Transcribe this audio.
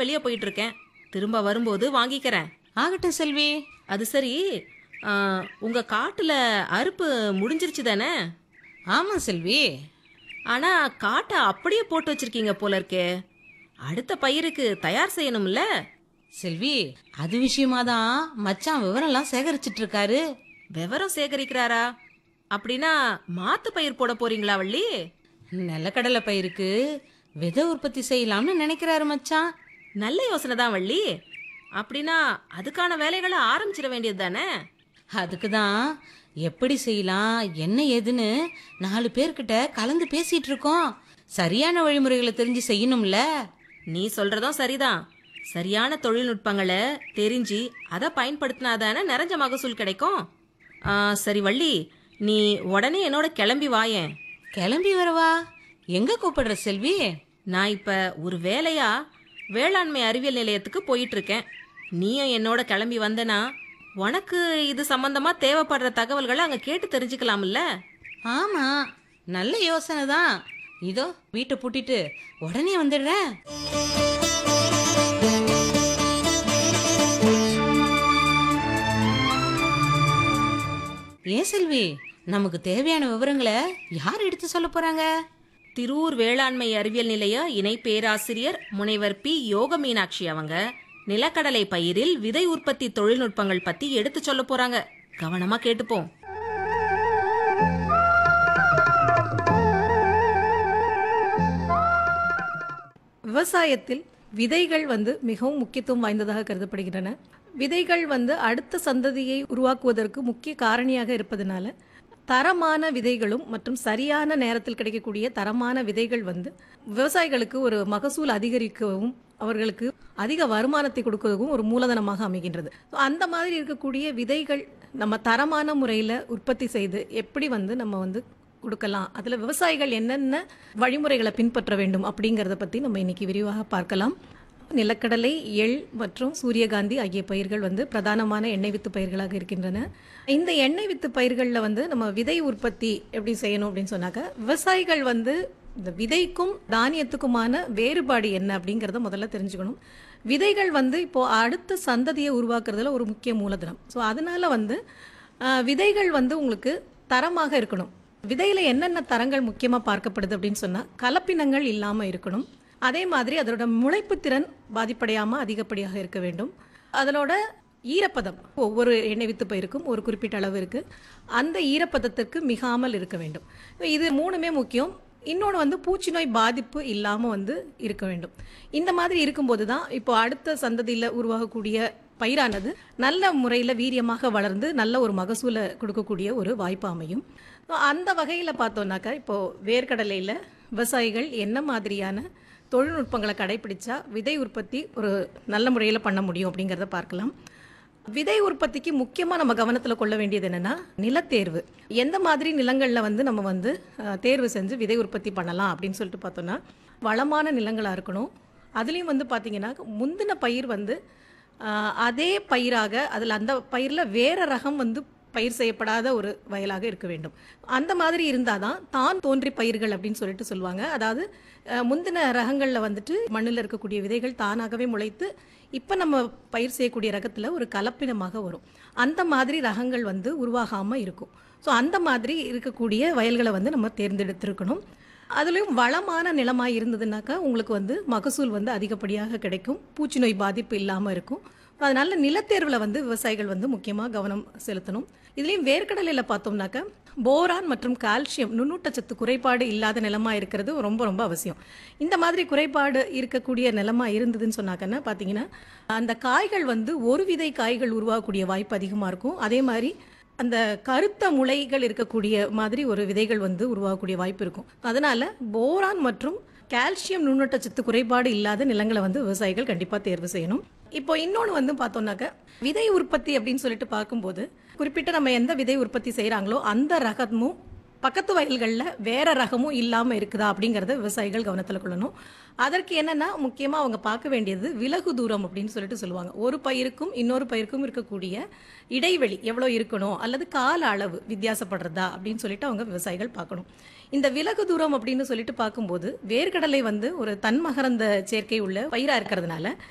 வெளியே போயிட்டு இருக்கேன் திரும்ப வரும்போது வாங்கிக்கிறேன் ஆகட்டும் செல்வி அது சரி ஆ, உங்க காட்டுல அறுப்பு முடிஞ்சிருச்சு தானே ஆமா செல்வி ஆனா காட்டை அப்படியே போட்டு வச்சிருக்கீங்க போல இருக்கே அடுத்த பயிருக்கு தயார் செய்யணும்ல செல்வி அது விஷயமா தான் மச்சான் விவரம்லாம் சேகரிச்சிட்டு இருக்காரு விவரம் சேகரிக்கிறாரா அப்படின்னா மாத்து பயிர் போட போறீங்களா வள்ளி நிலக்கடலை பயிருக்கு விதை உற்பத்தி செய்யலாம்னு நினைக்கிறாரு மச்சான் நல்ல யோசனை தான் வள்ளி அப்படின்னா அதுக்கான வேலைகளை ஆரம்பிச்சிட வேண்டியது தானே அதுக்கு தான் எப்படி செய்யலாம் என்ன ஏதுன்னு நாலு பேர்கிட்ட கலந்து பேசிட்டு இருக்கோம் சரியான வழிமுறைகளை தெரிஞ்சு செய்யணும்ல நீ சொல்றதும் சரிதான் சரியான தொழில்நுட்பங்களை தெரிஞ்சு அதை பயன்படுத்தினாதானே நிறைஞ்ச மகசூல் கிடைக்கும் ஆ, சரி வள்ளி நீ உடனே என்னோட கிளம்பி வாயேன் கிளம்பி வரவா எங்க கூப்பிடுற செல்வி நான் இப்ப ஒரு வேலையா வேளாண்மை அறிவியல் நிலையத்துக்கு போயிட்டு இருக்கேன் நீயும் என்னோட கிளம்பி வந்தனா உனக்கு இது சம்பந்தமா தேவைப்படுற தகவல்களை அங்க கேட்டு தெரிஞ்சுக்கலாம்ல ஆமா நல்ல யோசனை தான் இதோ வீட்டை பூட்டிட்டு உடனே வந்துடுறேன் ஏன் செல்வி நமக்கு தேவையான விவரங்களை யார் எடுத்து சொல்ல போறாங்க திருவூர் வேளாண்மை அறிவியல் நிலைய இணை பேராசிரியர் முனைவர் பி யோக மீனாட்சி அவங்க நிலக்கடலை பயிரில் விதை உற்பத்தி தொழில்நுட்பங்கள் பத்தி எடுத்து சொல்ல போறாங்க கவனமா கேட்டுப்போம் விவசாயத்தில் விதைகள் வந்து மிகவும் முக்கியத்துவம் வாய்ந்ததாக கருதப்படுகின்றன விதைகள் வந்து அடுத்த சந்ததியை உருவாக்குவதற்கு முக்கிய காரணியாக இருப்பதனால தரமான விதைகளும் மற்றும் சரியான நேரத்தில் கிடைக்கக்கூடிய தரமான விதைகள் வந்து விவசாயிகளுக்கு ஒரு மகசூல் அதிகரிக்கவும் அவர்களுக்கு அதிக வருமானத்தை கொடுக்கவும் ஒரு மூலதனமாக அமைகின்றது So, அந்த மாதிரி இருக்கக்கூடிய விதைகள் நம்ம தரமான முறையில் உற்பத்தி செய்து எப்படி வந்து நம்ம வந்து கொடுக்கலாம் அதில் விவசாயிகள் என்னென்ன வழிமுறைகளை பின்பற்ற வேண்டும் அப்படிங்கிறத பற்றி நம்ம இன்னைக்கு விரிவாக பார்க்கலாம் நிலக்கடலை எள் மற்றும் சூரியகாந்தி ஆகிய பயிர்கள் வந்து பிரதானமான எண்ணெய் வித்து பயிர்களாக இருக்கின்றன இந்த எண்ணெய் வித்து பயிர்களில் வந்து நம்ம விதை உற்பத்தி எப்படி செய்யணும் அப்படின்னு சொன்னாக்க விவசாயிகள் வந்து இந்த விதைக்கும் தானியத்துக்குமான வேறுபாடு என்ன அப்படிங்கிறத முதல்ல தெரிஞ்சுக்கணும் விதைகள் வந்து இப்போ அடுத்த சந்ததியை உருவாக்குறதுல ஒரு முக்கிய மூலதனம் ஸோ அதனால வந்து ஆஹ், விதைகள் வந்து உங்களுக்கு தரமாக இருக்கணும் விதையில என்னென்ன தரங்கள் முக்கியமாக பார்க்கப்படுது அப்படின்னு சொன்னால் கலப்பினங்கள் இல்லாமல் இருக்கணும் அதே மாதிரி அதோட முளைப்பு திறன் பாதிப்படையாமல் அதிகப்படியாக இருக்க வேண்டும் அதனோட ஈரப்பதம் ஒவ்வொரு எண்ணெய் வித்து பயிருக்கும் ஒரு குறிப்பிட்ட அளவு இருக்கு அந்த ஈரப்பதத்திற்கு மிகாமல் இருக்க வேண்டும் இது மூணுமே முக்கியம் இன்னொன்று வந்து பூச்சி நோய் பாதிப்பு இல்லாமல் வந்து இருக்க வேண்டும் இந்த மாதிரி இருக்கும்போது தான் இப்போ அடுத்த சந்ததியில் உருவாகக்கூடிய பயிரானது நல்ல முறையில் வீரியமாக வளர்ந்து நல்ல ஒரு மகசூலை கொடுக்கக்கூடிய ஒரு வாய்ப்பு அமையும் So, அந்த வகையில் பார்த்தோம்னாக்கா இப்போது வேர்க்கடலையில் விவசாயிகள் என்ன மாதிரியான தொழில்நுட்பங்களை கடைபிடிச்சா விதை உற்பத்தி ஒரு நல்ல முறையில் பண்ண முடியும் அப்படிங்கிறத பார்க்கலாம் விதை உற்பத்திக்கு முக்கியமாக நம்ம கவனத்தில் கொள்ள வேண்டியது என்னன்னா நிலத்தேர்வு எந்த மாதிரி நிலங்களில் வந்து நம்ம வந்து அஹ், தேர்வு செஞ்சு விதை உற்பத்தி பண்ணலாம் அப்படின்னு சொல்லிட்டு பார்த்தோம்னா வளமான நிலங்களாக இருக்கணும் அதுலேயும் வந்து பார்த்தீங்கன்னா முந்தின பயிர் வந்து அஹ், அதே பயிராக அதில் அந்த பயிரில் வேற ரகம் வந்து பயிர் செய்யப்படாத ஒரு வயலாக இருக்க வேண்டும் அந்த மாதிரி இருந்தால் தான் தான் தோன்றி பயிர்கள் அப்படின்னு சொல்லிட்டு சொல்லுவாங்க அதாவது அஹ், முந்தின ரகங்களில் வந்துட்டு மண்ணில் இருக்கக்கூடிய விதைகள் தானாகவே முளைத்து இப்போ நம்ம பயிர் செய்யக்கூடிய ரகத்தில் ஒரு கலப்பினமாக வரும் அந்த மாதிரி ரகங்கள் வந்து உருவாகாமல் இருக்கும் ஸோ அந்த மாதிரி இருக்கக்கூடிய வயல்களை வந்து நம்ம தேர்ந்தெடுத்திருக்கணும் அதுலேயும் வளமான நிலமாக இருந்ததுனாக்கா உங்களுக்கு வந்து மகசூல் வந்து அதிகப்படியாக கிடைக்கும் பூச்சி நோய் பாதிப்பு இல்லாமல் இருக்கும் அதனால நிலத்தேர்வில் வந்து விவசாயிகள் வந்து முக்கியமாக கவனம் செலுத்தணும் இதுலேயும் வேர்க்கடலையில் பார்த்தோம்னாக்கா போரான் மற்றும் கால்சியம் நுண்ணூட்டச்சத்து குறைபாடு இல்லாத நிலமா இருக்கிறது ரொம்ப ரொம்ப அவசியம் இந்த மாதிரி குறைபாடு இருக்கக்கூடிய நிலமா இருந்ததுன்னு சொன்னாக்கன்னா பார்த்தீங்கன்னா அந்த காய்கள் வந்து ஒரு விதை காய்கள் உருவாகக்கூடிய வாய்ப்பு அதிகமாக இருக்கும் அதே மாதிரி அந்த கருத்த முளைகள் இருக்கக்கூடிய மாதிரி ஒரு விதைகள் வந்து உருவாகக்கூடிய வாய்ப்பு இருக்கும் அதனால போரான் மற்றும் கால்சியம் நுண்ணூட்டச்சத்து குறைபாடு இல்லாத நிலங்களை வந்து விவசாயிகள் கண்டிப்பாக தேர்வு செய்யணும் இப்போ இன்னொன்று வந்து பார்த்தோம்னாக்க விதை உற்பத்தி அப்படின்னு சொல்லிட்டு பார்க்கும்போது குறிப்பிட்ட நம்ம எந்த விதை உற்பத்தி செய்கிறாங்களோ அந்த ரகமும் பக்கத்து வயல்களில் வேற ரகமும் இல்லாமல் இருக்குதா அப்படிங்கிறத விவசாயிகள் கவனத்தில் கொள்ளணும் அதற்கு என்னன்னா முக்கியமாக அவங்க பார்க்க வேண்டியது விலகு தூரம் அப்படின்னு சொல்லிட்டு சொல்லுவாங்க ஒரு பயிருக்கும் இன்னொரு பயிருக்கும் இருக்கக்கூடிய இடைவெளி எவ்வளோ இருக்கணும் அல்லது கால அளவு வித்தியாசப்படுறதா அப்படின்னு சொல்லிட்டு அவங்க விவசாயிகள் பார்க்கணும் இந்த விலகு தூரம் அப்படின்னு சொல்லிட்டு பார்க்கும்போது வேர்க்கடலை வந்து ஒரு தன்மகரந்த சேர்க்கை உள்ள பயிராக இருக்கிறதுனால